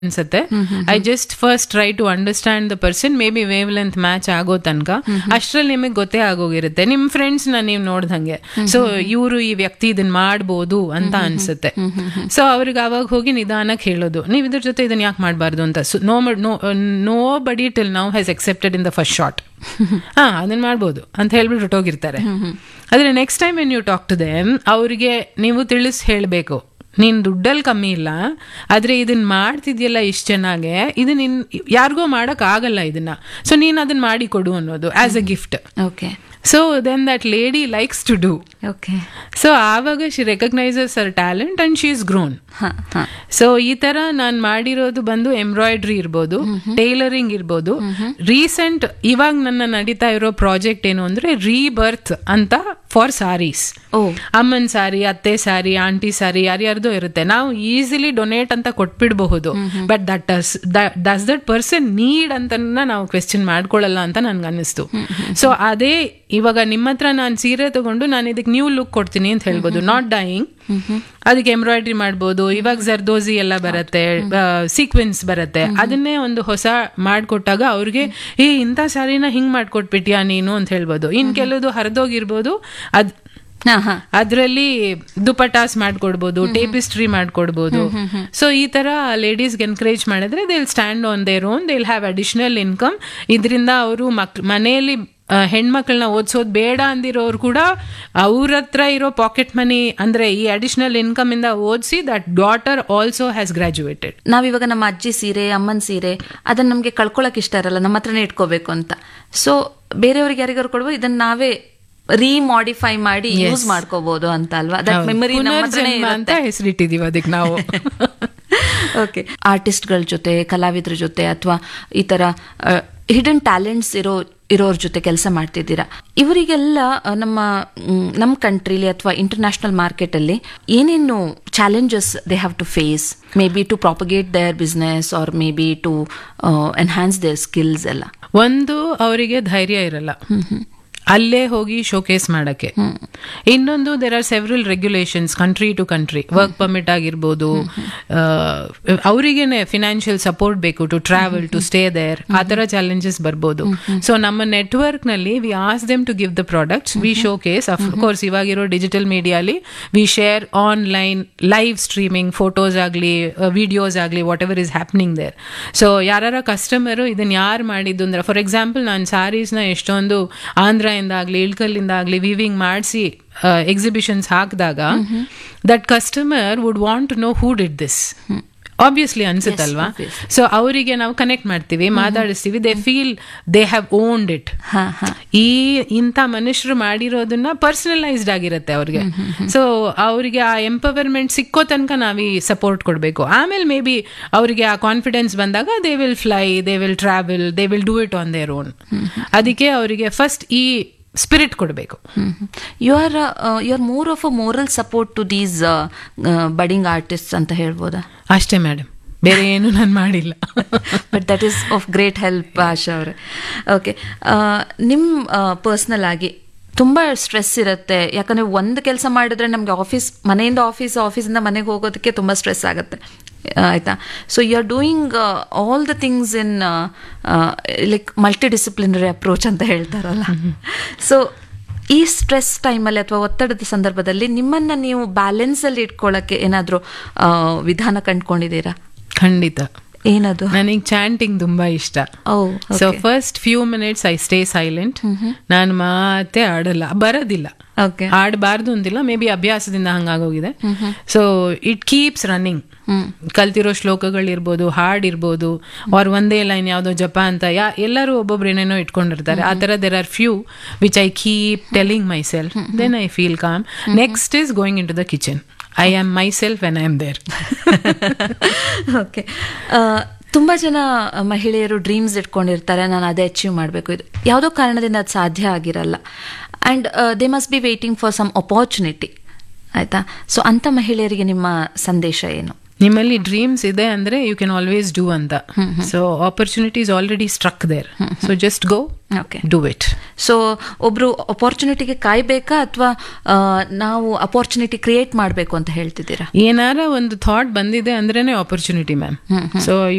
ಅನ್ಸುತ್ತೆ I just first try to understand the person maybe wavelength match ಆಗೋ ತನಕ ಅಷ್ಟ್ರಲ್ಲಿ ನಿಮಗೆ ಗೊತ್ತೇ ಆಗೋಗಿರುತ್ತೆ ನಿಮ್ ಫ್ರೆಂಡ್ಸ್ ನ ನೀವು ನೋಡ್ದಂಗೆ ಸೊ ಇವರು ಈ ವ್ಯಕ್ತಿ ಇದನ್ನ ಮಾಡ್ಬೋದು ಅಂತ ಅನ್ಸುತ್ತೆ ಸೊ ಅವ್ರಿಗೆ ಅವಾಗ ಹೋಗಿ ನಿಧಾನಕ್ಕೆ ಹೇಳೋದು ನೀವು ಇದ್ರ ಜೊತೆ ಇದನ್ನ ಯಾಕೆ ಮಾಡಬಾರ್ದು ಅಂತ no nobody till now has accepted in the first shot ಹಾ ಅದನ್ನ ಮಾಡ್ಬೋದು ಅಂತ ಹೇಳ್ಬಿಟ್ಟು ಹೊಟ್ಟೋಗಿರ್ತಾರೆ ಆದ್ರೆ next time when you talk to them ಅವ್ರಿಗೆ ನೀವು ತಿಳಿಸ್ ಹೇಳಬೇಕು ನೀನ್ ದುಡ್ಡಲ್ಲಿ ಕಮ್ಮಿ ಇಲ್ಲ ಆದ್ರೆ ಇದನ್ನ ಮಾಡ್ತಿದ್ಯಲ್ಲ ಇಷ್ಟು ಚೆನ್ನಾಗೆ ಇದು ನಿನ್ ಯಾರಿಗೋ ಮಾಡಕ್ ಆಗಲ್ಲ ಇದನ್ನ ಸೊ ನೀನ್ ಅದನ್ನ ಮಾಡಿ ಕೊಡು ಅನ್ನೋದು as a gift okay so then that lady likes to do okay so ಆವಾಗ she recognises her talent and she is grown ಹಾಂ ಹಾಂ ಸೊ ಈ ತರ ನಾನ್ ಮಾಡಿರೋದು ಬಂದು ಎಂಬ್ರಾಯ್ಡ್ರಿ ಇರ್ಬೋದು ಟೈಲರಿಂಗ್ ಇರ್ಬೋದು ರೀಸೆಂಟ್ ಇವಾಗ ನನ್ನ ನಡೀತಾ ಇರೋ ಪ್ರಾಜೆಕ್ಟ್ ಏನು ಅಂದ್ರೆ ರೀಬರ್ತ್ ಅಂತ ಫಾರ್ ಸಾರೀಸ್ ಓ ಅಮ್ಮನ್ ಸಾರಿ ಅತ್ತೆ ಸಾರಿ ಆಂಟಿ ಸಾರಿ ಯಾರ್ಯಾರ್ದೋ ಇರುತ್ತೆ ನಾವು ಈಸಿಲಿ ಡೊನೇಟ್ ಅಂತ ಕೊಟ್ಬಿಡಬಹುದು but that does does that person need ಅಂತ ನಾವು ಕ್ವೆಶ್ಚನ್ ಮಾಡ್ಕೊಳ್ಳಲ್ಲ ಅಂತ ನನ್ಗೆ ಅನ್ನಿಸ್ತು ಸೊ ಅದೇ ಇವಾಗ ನಿಮ್ಮ ಹತ್ರ ನಾನು ಸೀರೆ ತಗೊಂಡು ನಾನು ಇದಕ್ಕೆ ನ್ಯೂ ಲುಕ್ ಕೊಡ್ತೀನಿ ಅಂತ ಹೇಳ್ಬೋದು ನಾಟ್ ಡೈಯಿಂಗ್ ಅದಕ್ಕೆ ಎಂಬ್ರಾಯ್ಡ್ರಿ ಮಾಡ್ಬೋದು ಇವಾಗ ಜರ್ದೋಸಿ ಎಲ್ಲ ಬರುತ್ತೆ ಸೀಕ್ವೆನ್ಸ್ ಬರುತ್ತೆ ಅದನ್ನೇ ಒಂದು ಹೊಸ ಮಾಡ್ಕೊಟ್ಟಾಗ ಅವ್ರಿಗೆ ಏ ಇಂಥ ಸಾರಿನ ಹಿಂಗ್ ಮಾಡ್ಕೊಟ್ಬಿಟ್ಯಾ ನೀನು ಅಂತ ಹೇಳ್ಬೋದು ಇನ್ ಕೆಲವುದು ಹರಿದೋಗಿರ್ಬೋದು ಅದ್ ಹಾಂ ಹಾಂ ಅದರಲ್ಲಿ ದುಪಟಾಸ್ ಮಾಡ್ಕೊಡ್ಬೋದು ಟೇಪಿಸ್ಟ್ರಿ ಮಾಡ್ಕೊಡ್ಬೋದು ಸೊ ಈ ತರ ಲೇಡೀಸ್ಗೆ ಎನ್ಕರೇಜ್ ಮಾಡಿದ್ರೆ they stand on their own they have additional income ಇದರಿಂದ ಅವರು ಮಕ್ ಮನೆಯಲ್ಲಿ ಆ, ಹೆಣ್ಮಕ್ಳನ್ನ ಓದಿಸೋದು ಬೇಡ ಅಂದಿರೋರು ಕೂಡ ಅವ್ರ ಹತ್ರ ಇರೋ ಪಾಕೆಟ್ ಮನಿ ಅಂದ್ರೆ ಈ ಅಡಿಷನಲ್ ಇನ್ಕಮ್ ಇಂದ ಓದಿಸಿ that daughter also has graduated ನಾವಿವಾಗ ನಮ್ಮ ಅಜ್ಜಿ ಸೀರೆ ಅಮ್ಮನ ಸೀರೆ ಅದನ್ನ ನಮಗೆ ಕಳ್ಕೊಳಕ್ ಇಷ್ಟ ಇರಲ್ಲ ನಮ್ಮ ಹತ್ರನೇ ಇಟ್ಕೋಬೇಕು ಅಂತ ಸೊ ಬೇರೆಯವ್ರಿಗೆ ಯಾರಿಗಾರು ಕೊಡುವ ಇದನ್ನ ನಾವೇ ರೀಮಾಡಿಫೈ ಮಾಡಿ ಯೂಸ್ ಮಾಡ್ಕೋಬಹುದು ಅಂತ ಅಲ್ವಾ ದಟ್ ಮೆಮರಿ ನಮ್ಮ ಹತ್ರನೇ ಪುನರ್ಜನ್ಮ ಅಂತ ಹೆಸರಿಟ್ಟಿದೀವಿ ಅದಕ್ಕೆ ನಾವು ಓಕೆ ಆರ್ಟಿಸ್ಟ್ಗಳ ಜೊತೆ ಕಲಾವಿದ್ರ ಜೊತೆ ಅಥವಾ ಈ ತರ ಹಿಡನ್ ಟ್ಯಾಲೆಂಟ್ಸ್ ಇರೋ ಇರೋರ್ ಜೊತೆ ಕೆಲಸ ಮಾಡ್ತಿದ್ದೀರಾ ಇವರಿಗೆಲ್ಲ ಆ, ನಮ್ಮ ಮ್, ನಮ್ಮ ಕಂಟ್ರಿಲಿ ಅಥವಾ ಇಂಟರ್ನ್ಯಾಷನಲ್ ಮಾರ್ಕೆಟ್ ಅಲ್ಲಿ ಏನೇನು challenges they have to face maybe to propagate their business or maybe to enhance their skills ಎಲ್ಲ ಒಂದು ಅವರಿಗೆ ಧೈರ್ಯ ಇರಲ್ಲ ಅಲ್ಲೇ ಹೋಗಿ ಶೋಕೇಸ್ ಮಾಡಕ್ಕೆ ಇನ್ನೊಂದು there are several regulations country to country work permit ಆಗಿರ್ಬೋದು ಅವರಿಗೇನೆ ಫಿನಾನ್ಷಿಯಲ್ ಸಪೋರ್ಟ್ ಬೇಕು to travel to stay there ಆ ತರ ಚಾಲೆಂಜಸ್ ಬರ್ಬೋದು ಸೊ ನಮ್ಮ ನೆಟ್ವರ್ಕ್ ನಲ್ಲಿ we ask them to give the products we showcase course ಇವಾಗಿರೋ ಡಿಜಿಟಲ್ ಮೀಡಿಯಾಲಿ we share online live streaming photos ಆಗಲಿ ವಿಡಿಯೋಸ್ ಆಗಲಿ whatever is happening there so ಯಾರ ಕಸ್ಟಮರು ಇದನ್ನ ಯಾರು ಮಾಡಿದ್ದು ಅಂದ್ರೆ ಫಾರ್ ಎಕ್ಸಾಂಪಲ್ ನಾನು ಸ್ಯಾರೀಸ್ನ ಎಷ್ಟೊಂದು ಆಂಧ್ರದಿಂದ ಆಗಲಿ ಇಳ್ಕಲ್ಲಿಂದ ಆಗಲಿ ವಿವಿಂಗ್ ಮಾಡಿಸಿ ಎಕ್ಸಿಬಿಷನ್ಸ್ ಹಾಕಿದಾಗ that customer would want to know who did this obviously ಅನ್ಸುತ್ತಲ್ವಾ ಸೊ ಅವರಿಗೆ ನಾವು ಕನೆಕ್ಟ್ ಮಾಡ್ತೀವಿ ಮಾತಾಡಿಸ್ತೀವಿ they feel they have owned it ಹಾ ಹಾ ಈ ಇಂಥ ಮನುಷ್ಯರು ಮಾಡಿರೋದನ್ನ ಪರ್ಸನಲೈಸ್ಡ್ ಆಗಿರುತ್ತೆ ಅವ್ರಿಗೆ ಸೊ ಅವರಿಗೆ ಆ ಎಂಪವರ್ಮೆಂಟ್ ಸಿಕ್ಕೋ ತನಕ ನಾವು ಈ ಸಪೋರ್ಟ್ ಕೊಡಬೇಕು ಆಮೇಲೆ ಮೇ ಬಿ ಅವರಿಗೆ ಆ ಕಾನ್ಫಿಡೆನ್ಸ್ ಬಂದಾಗ they will fly they will travel they will do it on their own ಅದಕ್ಕೆ ಅವರಿಗೆ ಫಸ್ಟ್ ಈ ಸ್ಪಿರಿಟ್ ಕೊಡಬೇಕು you are you are more of a moral support to these budding artist ಅಂತ ಹೇಳ್ಬೋದಾ ಅಷ್ಟೇ ಮೇಡಮ್ ಬೇರೆ ಏನು ನಾನು ಮಾಡಿಲ್ಲ but that is of great help Asha ಅವರೇ ಓಕೆ ನಿಮ್ಮ ಪರ್ಸ್ನಲ್ ಆಗಿ ತುಂಬ ಸ್ಟ್ರೆಸ್ ಇರುತ್ತೆ ಯಾಕಂದ್ರೆ ಒಂದು ಕೆಲಸ ಮಾಡಿದ್ರೆ ನಮಗೆ ಆಫೀಸ್ ಮನೆಯಿಂದ ಆಫೀಸ್ ಆಫೀಸಿಂದ ಮನೆಗೆ ಹೋಗೋದಕ್ಕೆ ತುಂಬ ಸ್ಟ್ರೆಸ್ ಆಗುತ್ತೆ ಆಯ್ತಾ so you are doing all the things in like multidisciplinary approach ಅಂತ ಹೇಳ್ತಾರಲ್ಲ ಸೊ ಈ ಸ್ಟ್ರೆಸ್ ಟೈಮಲ್ಲಿ ಅಥವಾ ಒತ್ತಡದ ಸಂದರ್ಭದಲ್ಲಿ ನಿಮ್ಮನ್ನ ನೀವು ಬ್ಯಾಲೆನ್ಸಲ್ಲಿ ಇಟ್ಕೊಳ್ಳೋಕ್ಕೆ ಏನಾದರೂ ವಿಧಾನ ಕಂಡ್ಕೊಂಡಿದ್ದೀರಾ ಖಂಡಿತ ಏನದು ನನಗೆ ಚಾಂಟಿಂಗ್ ತುಂಬಾ ಇಷ್ಟ ಓ so first few minutes I stay silent ನಾನು ಮಾತೆ ಆಡಲ್ಲ ಬರೋದಿಲ್ಲ ಓಕೆ ಆಡಬಾರ್ದು ಅಂತಿಲ್ಲ ಮೇ ಬಿ ಅಭ್ಯಾಸದಿಂದ ಹಂಗಾಗೋಗಿದೆ ಸೊ ಇಟ್ ಕೀಪ್ಸ್ ರನ್ನಿಂಗ್ ಕಲ್ತಿರೋ ಶ್ಲೋಕಗಳಿರ್ಬೋದು ಹಾಡ್ ಇರ್ಬೋದು ಅವ್ರ ಒಂದೇ ಲೈನ್ ಯಾವುದೋ ಜಪ ಅಂತ ಯಾ ಎಲ್ಲರೂ ಒಬ್ಬೊಬ್ರು ಏನೇನೋ ಇಟ್ಕೊಂಡಿರ್ತಾರೆ ಆ ಥರ there are few which I keep telling myself then I feel calm next is going into the kitchen I am myself when I am there okay ತುಂಬ ಜನ ಮಹಿಳೆಯರು ಡ್ರೀಮ್ಸ್ ಇಟ್ಕೊಂಡಿರ್ತಾರೆ ನಾನು ಅದೇ ಅಚೀವ್ ಮಾಡಬೇಕು ಇದು ಯಾವುದೋ ಕಾರಣದಿಂದ ಅದು ಸಾಧ್ಯ ಆಗಿರಲ್ಲ and they must be waiting for some opportunity ಆಯ್ತಾ ಸೊ ಅಂಥ ಮಹಿಳೆಯರಿಗೆ ನಿಮ್ಮ ಸಂದೇಶ ಏನು ನಿಮ್ಮಲ್ಲಿ ಡ್ರೀಮ್ಸ್ ಇದೆ ಅಂದ್ರೆ ಯು ಕ್ಯಾನ್ ಆಲ್ವೇಸ್ ಡೂ ಅಂತ so opportunities already struck there so just go okay do it so ಒಬ್ರು ಅಪಾರ್ಚುನಿಟಿಗೆ ಕಾಯ್ಬೇಕಾ ಅಥವಾ ನಾವು ಅಪಾರ್ಚುನಿಟಿ ಕ್ರಿಯೇಟ್ ಮಾಡಬೇಕು ಅಂತ ಹೇಳ್ತಿದ್ದೀರಾ ಏನಾರ ಒಂದು ಥಾಟ್ ಬಂದಿದೆ ಅಂದ್ರೇನೆ ಆಪರ್ಚುನಿಟಿ ಮ್ಯಾಮ್ ಸೊ